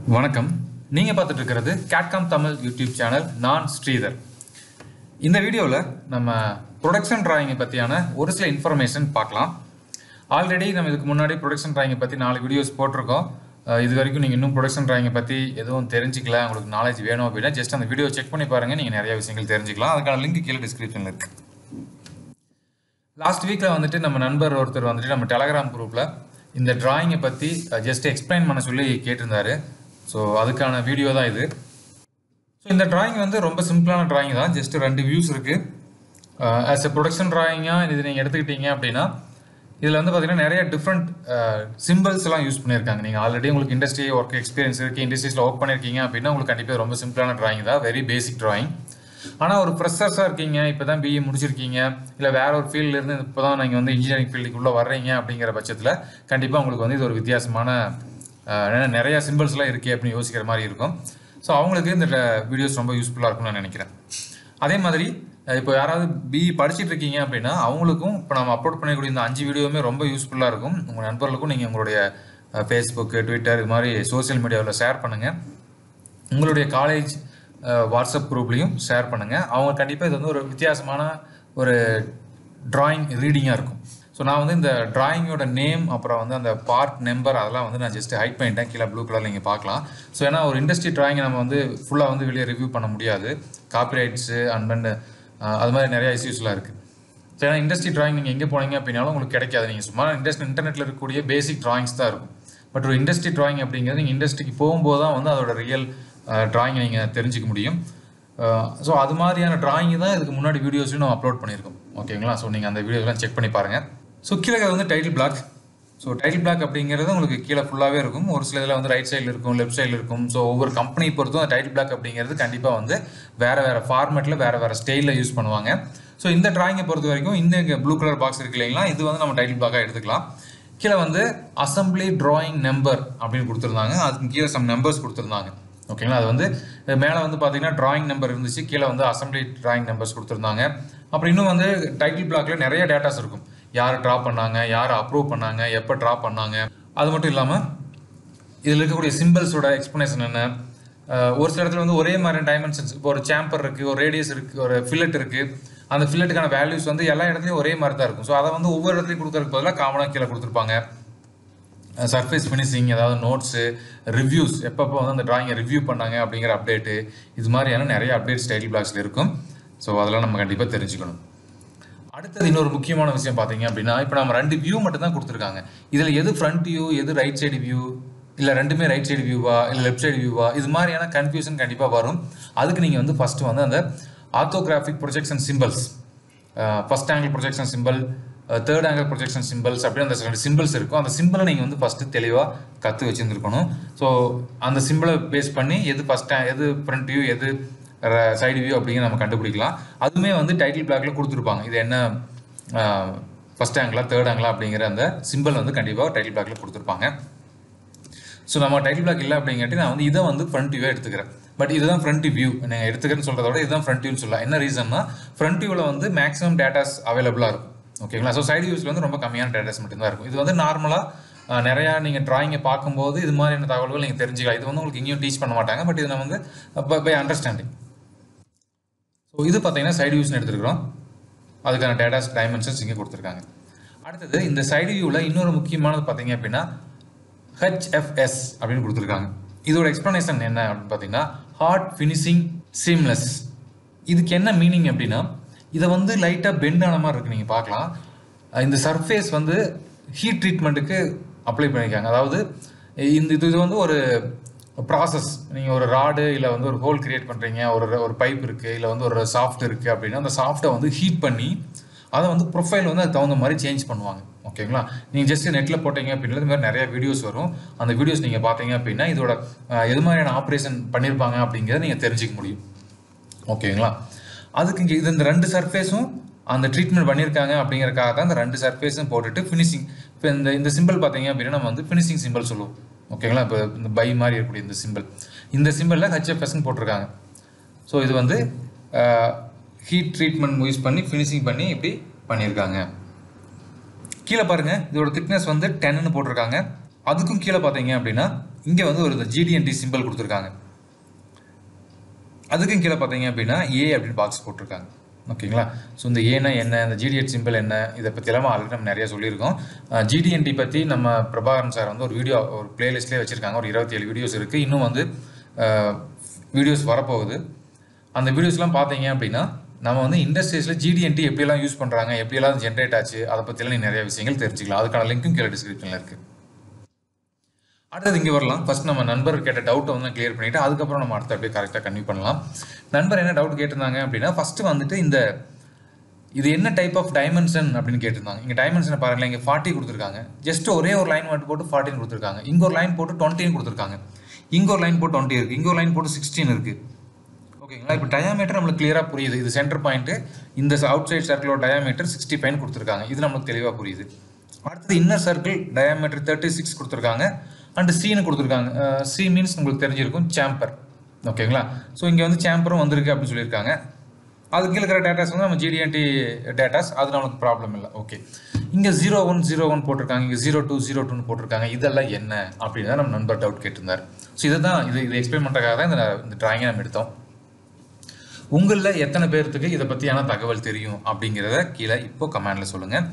வணக்கம் நீங்கள் பார்த்துட்டு இருக்கிறது கேட்காம் தமிழ் யூடியூப் சேனல் நான் ஸ்ரீதர் இந்த வீடியோவில் நம்ம ப்ரொடக்ஷன் டிராயிங்கை பற்றியான ஒரு சில இன்ஃபர்மேஷன் பார்க்கலாம் ஆல்ரெடி நம்ம இதுக்கு முன்னாடி ப்ரொடக்ஷன் டிராயிங்கை பற்றி நாலு வீடியோஸ் போட்டிருக்கோம் அஹ் இது வரைக்கும் நீங்கள் இன்னும் ப்ரொடக்ஷன் டிராயிங்கை பற்றி எதுவும் தெரிஞ்சிக்கல உங்களுக்கு நாலேஜ் வேணும் அப்படின்னா ஜஸ்ட் அந்த வீடியோ செக் பண்ணி பாருங்கள் நீங்கள் நிறைய விஷயங்கள் தெரிஞ்சுக்கலாம் அதுக்கான லிங்க் கீழே டிஸ்கிரிப்ஷனில் இருக்குது லாஸ்ட் வீக்கில் வந்துட்டு நம்ம நண்பர் ஒருத்தர் வந்துட்டு நம்ம டெலகிராம் குரூப்பில் இந்த டிராயிங்கை பற்றி ஜஸ்ட் எக்ஸ்பிளைன் பண்ண சொல்லி கேட்டிருந்தாரு ஸோ அதுக்கான வீடியோ தான் இது ஸோ இந்த டிராயிங் வந்து ரொம்ப சிம்பிளான டிராயிங் தான் ஜஸ்ட் ரெண்டு வியூஸ் இருக்குது ஆஸ் எ ப்ரொடக்ஷன் டிராயிங்காக இது நீங்கள் எடுத்துக்கிட்டீங்க அப்படின்னா இதில் வந்து பார்த்தீங்கன்னா நிறைய டிஃப்ரெண்ட் சிம்பிள்ஸ் எல்லாம் யூஸ் பண்ணியிருக்காங்க நீங்கள் ஆல்ரெடி உங்களுக்கு இண்டஸ்ட்ரி ஒர்க் எக்ஸ்பீரியன்ஸ் இருக்குது இண்டஸ்ட்ரீஸில் ஒர்க் பண்ணியிருக்கீங்க அப்படின்னா உங்களுக்கு கண்டிப்பாக ரொம்ப சிம்பிளான டிராயிங் தான் வெரி பேசிக் டிராயிங் ஆனால் ஒரு ஃப்ரெஷர்ஸாக இருக்கீங்க இப்போ தான் பிஇ முடிச்சிருக்கீங்க இல்லை வேற ஒரு ஃபீல்ட்ல இருந்து இப்போ தான் நீங்கள் வந்து இன்ஜினியரிங் ஃபீல்டுக்குள்ளே வர்றீங்க அப்படிங்கிற பட்சத்தில் கண்டிப்பாக உங்களுக்கு வந்து இது ஒரு வித்தியாசமான அஹ், ஏன்னா நிறைய சிம்பிள்ஸ்லாம் இருக்கே அப்படின்னு யோசிக்கிற மாதிரி இருக்கும் ஸோ அவங்களுக்கு இந்த வீடியோஸ் ரொம்ப யூஸ்ஃபுல்லாக இருக்கும்னு நான் நினைக்கிறேன் அதே மாதிரி அஹ், இப்போ யாராவது பிஇ படிச்சிட்டு இருக்கீங்க அப்படின்னா அவங்களுக்கும் இப்போ நம்ம அப்லோட் பண்ணக்கூடிய இந்த அஞ்சு வீடியோவுமே ரொம்ப யூஸ்ஃபுல்லாக இருக்கும் உங்கள் நண்பர்களுக்கும் நீங்கள் உங்களுடைய ஃபேஸ்புக் ட்விட்டர் இது மாதிரி சோஷியல் மீடியாவில் ஷேர் பண்ணுங்கள் உங்களுடைய காலேஜ் வாட்ஸ்அப் குரூப்லேயும் ஷேர் பண்ணுங்கள் அவங்க கண்டிப்பாக இது வந்து ஒரு வித்தியாசமான ஒரு டிராயிங் ரீடிங்காக இருக்கும் ஸோ நான் வந்து இந்த டிராயிங்கோட நேம் அப்புறம் வந்து அந்த பார்ட் நம்பர் அதெல்லாம் வந்து நான் ஜஸ்ட் ஹைட் பண்ணிட்டேன் கீழே ப்ளூ கலரில் நீங்கள் பார்க்கலாம் ஸோ ஏன்னா ஒரு இண்டஸ்ட்ரி டிராயிங்கை நம்ம வந்து ஃபுல்லாக வந்து வெளியே ரிவ்யூ பண்ண முடியாது காப்பிரைட்ஸு அண்ட் வந்து அது மாதிரி நிறைய இஷ்யூஸ்லாம் இருக்குது ஸோ ஏன்னா இண்டஸ்ட்ரி டிராயிங் நீங்கள் எங்கே போனீங்க அப்படின்னாலும் உங்களுக்கு கிடைக்காது நீங்கள் சும்மா இண்டஸ்ட்ரி இன்டர்நெட்டில் இருக்கக்கூடிய பேசிக் டிராயிங்ஸ் தான் இருக்கும் பட் ஒரு இண்டஸ்ட்ரி டிராயிங் அப்படிங்கிறது நீங்கள் இண்டஸ்ட்ரிக்கு போகும்போது தான் வந்து அதோட ரியல் டிராயிங்கை நீங்கள் தெரிஞ்சுக்க முடியும் ஸோ அது மாதிரியான டிராயிங் தான் இதுக்கு முன்னாடி வீடியோஸையும் நம்ம அப்லோட் பண்ணியிருக்கோம் ஓகேங்களா ஸோ நீங்கள் அந்த வீடியோஸ்லாம் செக் பண்ணி பாருங்கள் ஸோ கீழே இருக்கிறது வந்து title block so title block அப்படிங்கிறது உங்களுக்கு கீழே ஃபுல்லாகவே இருக்கும் ஒரு சில இதில் வந்து ரைட் சைடில் இருக்கும் லெஃப்ட் சைடில் இருக்கும் ஸோ ஒவ்வொரு கம்பெனி பொறுத்தும் அந்த டைட்டில் பிளாக் அப்படிங்கிறது கண்டிப்பாக வந்து வேறு வேறு ஃபார்மேட்டில் வேறு வேறு ஸ்டைலில் யூஸ் பண்ணுவாங்க ஸோ இந்த டிராயிங்கை பொறுத்த வரைக்கும் இந்த ப்ளூ கலர் பாக்ஸ் இருக்கு இல்லைங்களா இது வந்து நம்ம டைட்டில் பிளாக்காக எடுத்துக்கலாம் கீழே வந்து அசம்பிளி டிராயிங் நம்பர் அப்படின்னு கொடுத்துருந்தாங்க அதுக்கு கீழே சம் நம்பர்ஸ் கொடுத்துருந்தாங்க ஓகேங்களா அது வந்து மேலே வந்து பார்த்தீங்கன்னா டிராயிங் நம்பர் இருந்துச்சு கீழே வந்து அசம்பிளி டிராயிங் நம்பர்ஸ் கொடுத்துருந்தாங்க அப்புறம் இன்னும் வந்து டைட்டில் பிளாக்ல நிறைய டேட்டாஸ் இருக்கும் யார் ட்ரா பண்ணாங்க யார் அப்ரூவ் பண்ணாங்க எப்போ ட்ரா பண்ணாங்க அது மட்டும் இல்லாமல் இதில் இருக்கக்கூடிய சிம்பிள்ஸோட எக்ஸ்ப்ளனேஷன் என்ன அஹ் ஒரு சில இடத்துல வந்து ஒரே மாதிரி டைமென்ஷன்ஸ் இப்போ ஒரு சாம்பர் இருக்குது ஒரு ரேடியஸ் இருக்குது ஒரு ஃபில்லட் இருக்குது அந்த ஃபில்லட்டுக்கான வேல்யூஸ் வந்து எல்லா இடத்துலையும் ஒரே மாதிரி தான் இருக்கும் ஸோ அதை வந்து ஒவ்வொரு இடத்துலையும் கொடுக்கறதுக்கு பதிலாக காமனாக கீழே கொடுத்துருப்பாங்க சர்ஃபேஸ் ஃபினிஷிங் ஏதாவது நோட்ஸு ரிவ்யூஸ் எப்பப்போ வந்து அந்த டிராயிங்கை ரிவ்யூ பண்ணாங்க அப்படிங்கிற அப்டேட்டு இது மாதிரியான நிறைய அப்டேட்ஸ் டைட்டில் பிளாக்ஸில் இருக்கும் ஸோ அதெல்லாம் நம்ம கண்டிப்பாக தெரிஞ்சுக்கணும் அடுத்தது இன்னொரு முக்கியமான விஷயம் பார்த்தீங்க அப்படின்னா இப்போ நம்ம ரெண்டு வியூ மட்டும் தான் கொடுத்துருக்காங்க இதில் எது ஃப்ரண்ட் வியூ எது ரைட் சைடு வியூ இல்லை ரெண்டுமே ரைட் சைடு வியூவா இல்லை லெஃப்ட் சைடு வியூவா இது மாதிரியான கன்ஃபியூஷன் கண்டிப்பாக வரும் அதுக்கு நீங்கள் வந்து ஃபஸ்ட்டு வந்து அந்த orthographic projection symbols first angle projection symbol third angle projection symbols அப்படின்னு அந்த ரெண்டு சிம்பிள்ஸ் இருக்கும் அந்த சிம்பிளை நீங்கள் வந்து ஃபஸ்ட்டு தெளிவாக கற்று வச்சுருந்துருக்கணும் ஸோ அந்த சிம்பிளை பேஸ் பண்ணி எது ஃபஸ்ட் எது ஃப்ரண்ட் வியூ எது சைடு வியூ அப்படிங்கிற நம்ம கண்டுபிடிக்கலாம் அதுவுமே வந்து டைட்டில் பிளாக்ல கொடுத்துருப்பாங்க இது என்ன ஃபர்ஸ்ட் ஆங்கிளா தேர்ட் ஆங்கிளா அப்படிங்கிற அந்த சிம்பிள் வந்து கண்டிப்பாக டைட்டில் பிளாக்ல கொடுத்துருப்பாங்க ஸோ நம்ம டைட்டில் பிளாக் இல்லை அப்படிங்காட்டி நான் வந்து இதை வந்து ஃப்ரண்ட் வியூவாக எடுத்துக்கிறேன் பட் இதுதான் ஃப்ரண்ட் வியூ நீங்கள் எடுத்துக்கிறேன்னு சொல்கிறத விட இதுதான் ஃப்ரண்ட் வியூன்னு சொல்லலாம் என்ன ரீசன்னா ஃப்ரண்ட் வியூவில் வந்து மேக்ஸிமம் டேட்டாஸ் அவைலபிளாக இருக்கும் ஓகேங்களா ஸோ சைடு வியூஸில் வந்து ரொம்ப கம்மியான டேட்டாஸ் மட்டும்தான் இருக்கும் இது வந்து நார்மலாக நிறையா நீங்கள் டிராயிங்கை பார்க்கும்போது இது மாதிரியான தகவல்கள் நீங்கள் தெரிஞ்சுக்கலாம் இது வந்து உங்களுக்கு எங்கேயும் டீச் பண்ண மாட்டாங்க பட் இது நம்ம வந்து பை அண்டர்ஸ்டாண்டிங் ஸோ இது பார்த்தீங்கன்னா சைடு வியூஸ்னு எடுத்துருக்கிறோம் அதுக்கான டேட்டாஸ் டைமென்ஷன்ஸ் இங்கே கொடுத்துருக்காங்க அடுத்தது இந்த சைடு வியூவில் இன்னொரு முக்கியமானது பார்த்தீங்க அப்படின்னா ஹெச்எஃப்எஸ் அப்படின்னு கொடுத்துருக்காங்க இதோட எக்ஸ்ப்ளனேஷன் என்ன அப்படின்னு பார்த்தீங்கன்னா ஹார்ட் ஃபினிஷிங் சீம்லெஸ் இதுக்கு என்ன மீனிங் அப்படின்னா இதை வந்து லைட்டாக பெண்ட் ஆன மாதிரி இருக்கு நீங்கள் பார்க்கலாம் அஹ் இந்த சர்ஃபேஸ் வந்து ஹீட் ட்ரீட்மெண்ட்டுக்கு அப்ளை பண்ணியிருக்காங்க அதாவது இந்த இது இது வந்து ஒரு ப்ராசஸ் நீங்கள் ஒரு ராடு இல்லை வந்து ஒரு ஹோல் கிரியேட் பண்ணுறீங்க ஒரு ஒரு பைப் இருக்குது இல்லை வந்து ஒரு சாஃப்ட் இருக்குது அப்படின்னா அந்த சாஃப்ட்டை வந்து ஹீட் பண்ணி அதை வந்து ப்ரொஃபைல் வந்து அதுக்கு தகுந்த மாதிரி சேஞ்ச் பண்ணுவாங்க ஓகேங்களா நீங்கள் ஜஸ்ட் நெட்டில் போட்டீங்க அப்படின்னா இது மாதிரி நிறைய வீடியோஸ் வரும் அந்த வீடியோஸ் நீங்கள் பார்த்தீங்க அப்படின்னா இதோட அஹ், எது மாதிரியான ஆப்ரேஷன் பண்ணியிருப்பாங்க அப்படிங்கிறத நீங்கள் தெரிஞ்சுக்க முடியும் ஓகேங்களா அதுக்கு இங்கே இது இந்த ரெண்டு சர்ஃபேஸும் அந்த ட்ரீட்மெண்ட் பண்ணியிருக்காங்க அப்படிங்கறக்காக தான் இந்த ரெண்டு சர்ஃபேஸும் போட்டுட்டு ஃபினிஷிங் இப்போ இந்த இந்த சிம்பிள் பார்த்தீங்க அப்படின்னா நம்ம வந்து ஃபினிஷிங் சிம்பிள் சொல்லுவோம் ஓகேங்களா இப்போ இந்த பை மாதிரி இருக்கக்கூடிய இந்த சிம்பிள் இந்த சிம்பிளில் ஹெச்எஃப்எஸ்ன்னு போட்டிருக்காங்க ஸோ இது வந்து ஹீட் ட்ரீட்மெண்ட் யூஸ் பண்ணி ஃபினிஷிங் பண்ணி இப்படி பண்ணியிருக்காங்க கீழே பாருங்க இதோட திக்னஸ் வந்து டென்னு போட்டிருக்காங்க அதுக்கும் கீழே பார்த்தீங்க அப்படின்னா இங்கே வந்து ஒரு ஜிடிஎன்டி சிம்பிள் கொடுத்துருக்காங்க அதுக்கும் கீழே பார்த்தீங்க அப்படின்னா ஏ அப்படின்னு பாக்ஸ் போட்டிருக்காங்க ஓகேங்களா ஸோ இந்த ஏனா என்ன இந்த ஜிடிஎட் சிம்பிள் என்ன இதை பற்றி எல்லாம் ஆல்ரெடி நம்ம நிறைய சொல்லியிருக்கோம் ஜிடிஎன்டி பற்றி நம்ம பிரபாகரன் சார் வந்து ஒரு வீடியோ ஒரு பிளேலிஸ்ட்லேயே வச்சுருக்காங்க ஒரு இருபத்தி ஏழு வீடியோஸ் இருக்குது இன்னும் வந்து வீடியோஸ் வரப்போகுது அந்த வீடியோஸ்லாம் பார்த்தீங்க அப்படின்னா நம்ம வந்து இண்டஸ்ட்ரீஸில் ஜிடிஎன்டி எப்படியெல்லாம் யூஸ் பண்ணுறாங்க எப்படியெல்லாம் ஜென்ரேட் ஆச்சு அதை பற்றியெல்லாம் நீ நிறைய விஷயங்கள் தெரிஞ்சுக்கலாம் அதுக்கான லிங்க்கும் கீழே டிஸ்கிரிப்ஷனில் இருக்குது அடுத்தது இங்கே வரலாம் ஃபர்ஸ்ட் நம்ம நண்பர் கேட்ட டவுட்டை வந்து கிளியர் பண்ணிவிட்டு அதுக்கப்புறம் நம்ம அடுத்த அப்படியே கரெக்டாக கன்வியூ பண்ணலாம் நண்பர் என்ன டவுட் கேட்டிருந்தாங்க அப்படின்னா ஃபஸ்ட்டு வந்துட்டு இந்த இது என்ன டைப் ஆஃப் டைமென்ஷன் அப்படின்னு கேட்டிருந்தாங்க இங்கே டைமென்ஷனை பாருங்களேன் இங்கே ஃபார்ட்டி கொடுத்துருக்காங்க ஜஸ்ட் ஒரே ஒரு லைன் மட்டும் போட்டு ஃபார்ட்டின் கொடுத்துருக்காங்க இங்கே ஒரு லைன் போட்டு டுவெண்ட்டின்னு கொடுத்துருக்காங்க இங்கே ஒரு லைன் போட்டு டுவெண்ட்டி இருக்குது இங்கே ஒரு லைன் போட்டு சிக்ஸ்டீன் இருக்குது ஓகேங்களா இப்போ டயாமீட்டர் நம்மளுக்கு கிளியராக புரியுது இது சென்டர் பாயிண்ட்டு இந்த அவுட் சைட் சர்க்கிளோட டயாமீட்டர் சிக்ஸ்டி ஃபைன் கொடுத்துருக்காங்க இது நம்மளுக்கு தெளிவாக புரியுது அடுத்தது inner circle diameter thirty six கொடுத்துருக்காங்க அண்டு சீனு கொடுத்துருக்காங்க சி மீன்ஸ் உங்களுக்கு தெரிஞ்சிருக்கும் சாம்பர் ஓகேங்களா ஸோ இங்கே வந்து சாம்பரும் வந்திருக்கு அப்படின்னு சொல்லியிருக்காங்க அது கீழே இருக்கிற டேட்டாஸ் வந்து நம்ம ஜிடிஎன்டி டேட்டாஸ் அது நம்மளுக்கு ப்ராப்ளம் இல்லை ஓகே இங்கே ஜீரோ ஒன் ஜீரோ ஒன் போட்டிருக்காங்க இங்கே ஜீரோ டூ ஜீரோ டூன்னு போட்டிருக்காங்க இதெல்லாம் என்ன அப்படின்னு தான் நம்ம நண்பர் டவுட் கேட்டிருந்தார் ஸோ இதை தான் இது இது எக்ஸ்பிளைன் பண்ணுறதுக்காக தான் இந்த இந்த ட்ராயிங்கை நம்ம எடுத்தோம் உங்களில் எத்தனை பேர்த்துக்கு இதை பற்றியான தகவல் தெரியும் அப்படிங்கிறத கீழே இப்போ கமெண்டில் சொல்லுங்கள்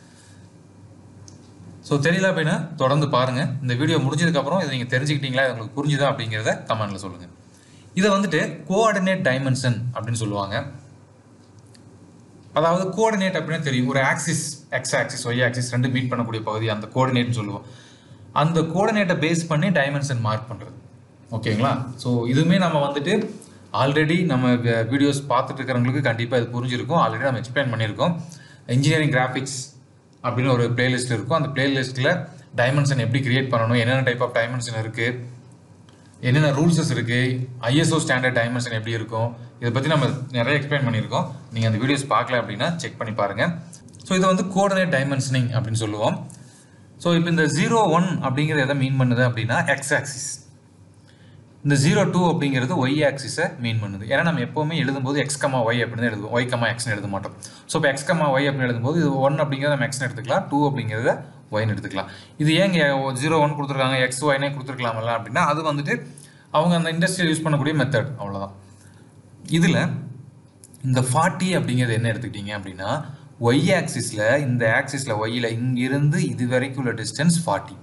ஸோ தெரியல அப்படின்னா தொடர்ந்து பாருங்கள் இந்த வீடியோ முடிஞ்சதுக்கப்புறம் இதை நீங்கள் தெரிஞ்சுக்கிட்டீங்களா இது உங்களுக்கு புரிஞ்சுதா அப்படிங்கிறத கமெண்டில் சொல்லுங்கள் இதை வந்துட்டு கோஆர்டினேட் டைமென்ஷன் அப்படின்னு சொல்லுவாங்க அதாவது கோஆர்டினேட் அப்படின்னு தெரியும் ஒரு axis X axis Y axis ரெண்டு மீட் பண்ணக்கூடிய பகுதி அந்த கோஆர்டினேட்னு சொல்லுவோம் அந்த கோஆர்டினேட்டை பேஸ் பண்ணி டைமென்ஷன் மார்க் பண்ணுறது ஓகேங்களா ஸோ இதுவுமே நம்ம வந்துட்டு ஆல்ரெடி நம்ம வீடியோஸ் பார்த்துட்டு இருக்கிறவங்களுக்கு கண்டிப்பாக இது புரிஞ்சிருக்கும் ஆல்ரெடி நம்ம எக்ஸ்பிளைன் பண்ணியிருக்கோம் இன்ஜினியரிங் கிராஃபிக்ஸ் அப்படின்னு ஒரு பிளேலிஸ்ட் இருக்கும் அந்த பிளேலிஸ்ட்டில் டைமென்ஷன் எப்படி கிரியேட் பண்ணணும் என்னென்ன டைப் ஆஃப் டைமென்ஷன் இருக்குது என்னென்ன ரூல்ஸஸ் இருக்குது ஐஎஸ்ஓ ஸ்டாண்டர்ட் டைமென்ஷன் எப்படி இருக்கும் இதை பற்றி நம்ம நிறைய எக்ஸ்பிளைன் பண்ணியிருக்கோம் நீங்கள் அந்த வீடியோஸ் பார்க்கல அப்படின்னா செக் பண்ணி பாருங்கள் ஸோ இதை வந்து கோஆர்டினேட் டைமென்ஷனிங் அப்படின்னு சொல்லுவோம் ஸோ இப்போ இந்த ஜீரோ ஒன் அப்படிங்கிறது எதை மீன் பண்ணுது அப்படின்னா எக்ஸ் ஆக்சிஸ் இந்த ஜீரோ டூ அப்படிங்கிறது ஒய் ஆக்சிஸை மீன் பண்ணுது ஏன்னா நம்ம எப்போவுமே எழுதும்போது எக்ஸ் கமா ஒய் அப்படின்னு எழுதுவோம் ஒய் கமா எக்ஸ்னு எழுத மாட்டோம் ஸோ இப்போ எக்ஸ் கமா ஒய் அப்படின்னு எழுதும்போது இது ஒன் அப்படிங்கிறத நம்ம எக்ஸ்னு எடுத்துக்கலாம் டூ அப்படிங்கிறத ஒய்னு எடுத்துக்கலாம் இது ஏங்க ஜீரோ ஒன் கொடுத்துருக்காங்க எக்ஸ் ஒய்னே கொடுத்துருக்கலாமல்ல அப்படின்னா அது வந்துட்டு அவங்க அந்த இண்டஸ்ட்ரியில் யூஸ் பண்ணக்கூடிய மெத்தட் அவ்வளோதான் இதில் இந்த ஃபார்ட்டி அப்படிங்கிறது என்ன எடுத்துக்கிட்டீங்க அப்படின்னா ஒய் ஆக்சிஸில் இந்த ஆக்சிஸில் ஒய்யில் இங்கிருந்து இது வரைக்கும் உள்ள டிஸ்டன்ஸ் ஃபார்ட்டி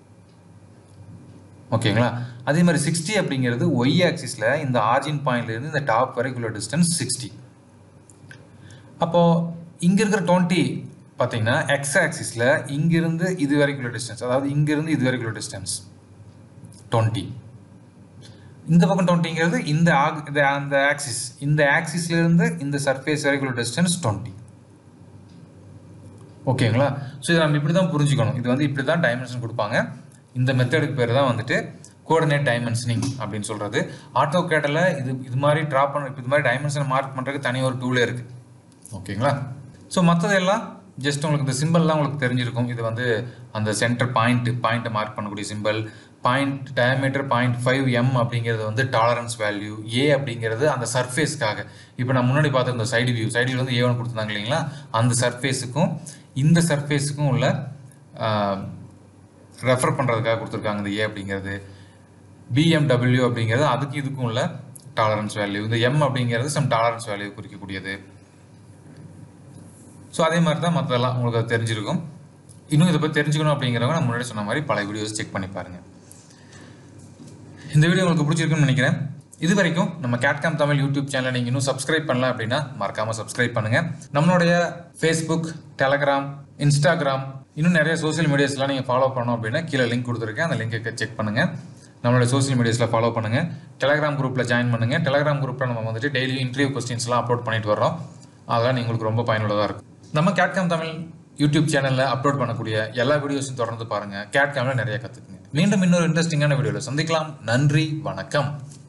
ஓகேங்களா அதே மாதிரி சிக்ஸ்டி அப்படிங்கிறது ஒய் ஆக்சிஸில் இந்த ஆர்ஜின் பாயிண்ட்லேருந்து இந்த டாப் வரைக்கும் உள்ள டிஸ்டன்ஸ் சிக்ஸ்டி அப்போது இங்கே இருக்கிற டுவெண்ட்டி பார்த்தீங்கன்னா எக்ஸ் ஆக்சிஸில் இங்கிருந்து இது வரைக்கும் உள்ள டிஸ்டன்ஸ் அதாவது இங்கிருந்து இது வரைக்கும் உள்ள டிஸ்டன்ஸ் டுவெண்ட்டி இந்த பக்கம் டுவெண்ட்டிங்கிறது இந்த ஆக் இந்த அந்த ஆக்சிஸ் இந்த ஆக்சிஸ்லேருந்து இந்த சர்ஃபேஸ் வரைக்கும் உள்ள டிஸ்டன்ஸ் டுவெண்ட்டி ஓகேங்களா ஸோ இதை நம்ம இப்படி தான் புரிஞ்சுக்கணும் இது வந்து இப்படி தான் டைமென்ஷன் கொடுப்பாங்க இந்த மெத்தடுக்கு பேர் தான் வந்துட்டு கோஆர்டினேட் டைமென்ஷனிங் அப்படின்னு சொல்கிறது ஆட்டோ கேட்டில் இது இது மாதிரி ட்ராப் பண்ண இது மாதிரி டைமென்ஷனை மார்க் பண்ணுறதுக்கு தனி ஒரு டூலே இருக்குது ஓகேங்களா ஸோ மற்றதெல்லாம் ஜஸ்ட் உங்களுக்கு இந்த சிம்பிள்லாம் உங்களுக்கு தெரிஞ்சிருக்கும் இது வந்து அந்த சென்டர் பாயிண்ட் பாயிண்ட்டை மார்க் பண்ணக்கூடிய symbol point diameter point five M அப்படிங்கிறது வந்து டாலரன்ஸ் வேல்யூ ஏ அப்படிங்கிறது அந்த சர்ஃபேஸ்க்காக இப்போ நான் முன்னாடி பார்த்த இந்த சைடு வியூ சைடு வியூ வந்து ஏ ஒன்று கொடுத்துருந்தாங்க இல்லைங்களா அந்த சர்ஃபேஸுக்கும் இந்த சர்ஃபேஸுக்கும் உள்ள ரெஃபர் பண்ணுறதுக்காக கொடுத்துருக்காங்க இந்த ஏ அப்படிங்கிறது பிஎம்டபிள்யூ அப்படிங்கிறது அதுக்கு இதுக்கும் உள்ள டாலரன்ஸ் வேல்யூ இந்த எம் அப்படிங்கிறது சம் டாலரன்ஸ் வேல்யூ குறிக்கக்கூடியது ஸோ அதே மாதிரி தான் மற்றதெல்லாம் உங்களுக்கு அது தெரிஞ்சிருக்கும் இன்னும் இதை பற்றி தெரிஞ்சுக்கணும் அப்படிங்கிறவங்க நான் முன்னாடி சொன்ன மாதிரி பல வீடியோஸ் செக் பண்ணி பாருங்கள் இந்த வீடியோ உங்களுக்கு பிடிச்சிருக்குன்னு நினைக்கிறேன் இது வரைக்கும் நம்ம கேட்காம் தமிழ் யூடியூப் சேனலை நீங்கள் இன்னும் சப்ஸ்கிரைப் பண்ணல அப்படின்னா மறக்காமல் சப்ஸ்கிரைப் பண்ணுங்கள் நம்மளுடைய ஃபேஸ்புக் டெலகிராம் இன்ஸ்டாகிராம் இன்னும் நிறைய சோஷியல் மீடியாஸ்லாம் நீங்கள் ஃபாலோ பண்ணோம் அப்படின்னா கீழே லிங்க் கொடுத்துருக்கேன் அந்த லிங்கை செக் பண்ணுங்கள் நம்மளோட சோஷியல் மீடியாஸில் ஃபாலோ பண்ணுங்கள் டெலகிராம் குரூப்பில் ஜாயின் பண்ணுங்கள் டெலகிராம் குரூப்பில் நம்ம வந்துட்டு டெய்லி இன்டர்வியூ கொஸ்டின்ஸ்லாம் அப்லோட் பண்ணிட்டு வரோம் அதெல்லாம் உங்களுக்கு ரொம்ப பயனுள்ளதாக இருக்கும் நம்ம கேட்காம் தமிழ் யூடியூப் சேனலில் அப்லோட் பண்ணக்கூடிய எல்லா வீடியோஸும் தொடர்ந்து பாருங்கள் கேட்காமில் நிறைய கற்றுக்குங்க மீண்டும் இன்னொரு இன்ட்ரெஸ்டிங்கான வீடியோவில் சந்திக்கலாம் நன்றி வணக்கம்